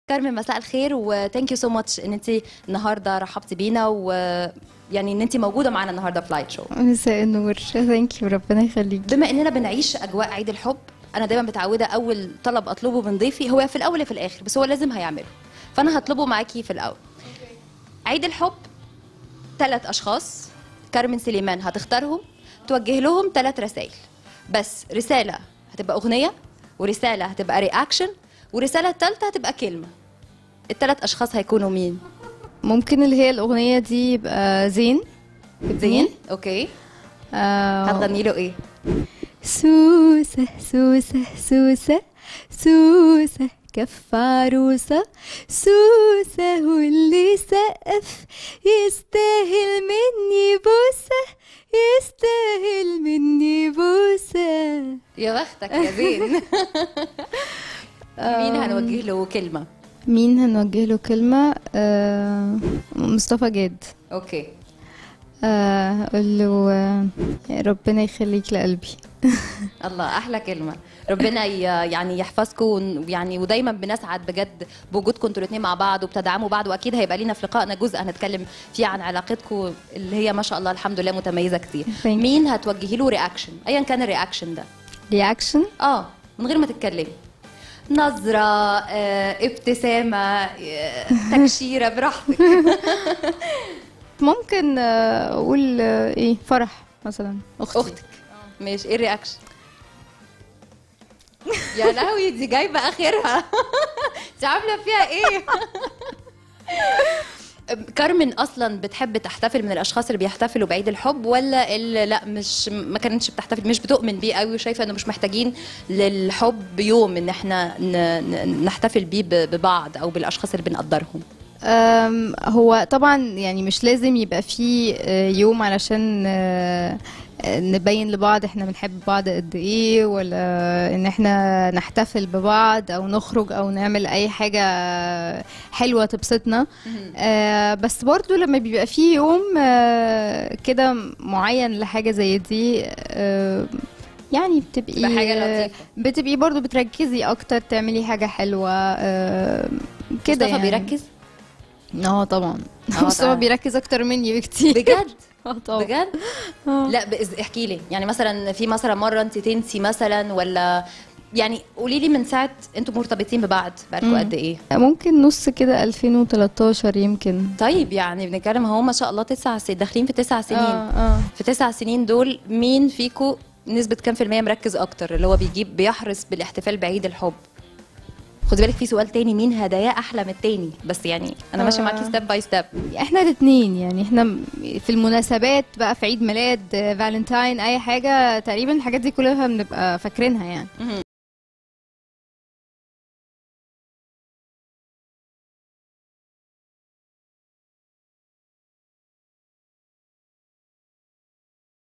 كارمن مساء الخير وثانك يو سو ماتش ان انت النهارده رحبتي بينا ويعني ان انت موجوده معانا النهارده في لايت شو مساء النور ثانك يو ربنا يخليك بما اننا بنعيش اجواء عيد الحب انا دايما متعوده اول طلب اطلبه من ضيفي هو في الاول في الاخر بس هو لازم هيعمله فانا هطلبه معاكي في الاول عيد الحب ثلاث اشخاص كارمن سليمان هتختارهم توجه لهم ثلاث رسائل بس رساله هتبقى اغنيه ورساله هتبقى رياكشن ورساله الثالثه هتبقى كلمه الثلاث اشخاص هيكونوا مين ممكن اللي هي الأغنية دي يبقى زين زين اوكي آه هتغني له ايه سوسة سوسة سوسة سوسة كف عروسة سوسة واللي سقف يستاهل مني بوسة يستاهل مني بوسة يا بختك يا زين مين هنوجه له كلمه مين هنوجه له كلمة آه مصطفى جاد اوكي آه، اقول له آه، ربنا يخليك لقلبي الله احلى كلمه ربنا ي- يعني يحفظكم يعني ودايما بنسعد بجد بوجودكم انتوا الاثنين مع بعض وبتدعموا بعض واكيد هيبقى لينا في لقائنا جزء هنتكلم فيه عن علاقتكم اللي هي ما شاء الله الحمد لله متميزه كتير Thank you. مين هتوجهي له رياكشن ايا كان الرياكشن ده رياكشن اه من غير ما تتكلمي نظرة آه، ابتسامة آه، تكشيرة براحتك ممكن آه، اقول آه، ايه فرح مثلا اختي اختك ماشي ايه الرياكشن يا لهوي دي جايبه اخرها انت عامله فيها ايه كارمن اصلا بتحب تحتفل من الاشخاص اللي بيحتفلوا بعيد الحب ولا اللي لا مش ما كانتش بتحتفل مش بتؤمن بيه قوي وشايفه انه مش محتاجين للحب يوم ان احنا ن- ن- نحتفل بيه ب- ببعض او بالاشخاص اللي بنقدرهم أم، هو طبعا يعني مش لازم يبقى فيه آه، يوم علشان آه، آه، نبين لبعض احنا بنحب بعض قد ايه ولا ان احنا نحتفل ببعض او نخرج او نعمل اي حاجة حلوة تبسطنا آه، بس برضو لما بيبقى فيه يوم آه، كده معين لحاجة زي دي آه، يعني بتبقي تبقى حاجة لطيفة. بتبقي برضو بتركزي اكتر تعملي حاجة حلوة آه، كده مصطفى يعني بيركز اه طبعا آه، مصطفى طبعاً. بيركز اكتر مني بكتير بجد اه طبعا بجد آه. لا بإز... احكي لي يعني مثلا في مثلا مره انت تنسي مثلا ولا يعني قولي لي من ساعه انتوا مرتبطين ببعض بقالكم مم. قد ايه ممكن نص كده 2013 يمكن طيب يعني بنتكلم هو ما شاء الله تسع سنين داخلين في تسع سنين اه اه في تسع سنين دول مين فيكو نسبة كام في المية مركز أكتر اللي هو بيجيب بيحرص بالاحتفال بعيد الحب خدي بالك في سؤال تاني مين هدايا أحلى من التاني بس يعني أنا ماشية آه. معاكي ستيب باي ستيب احنا الاثنين يعني احنا م- في المناسبات بقى في عيد ميلاد آه، فالنتاين اي حاجه تقريبا الحاجات دي كلها بنبقى فاكرينها يعني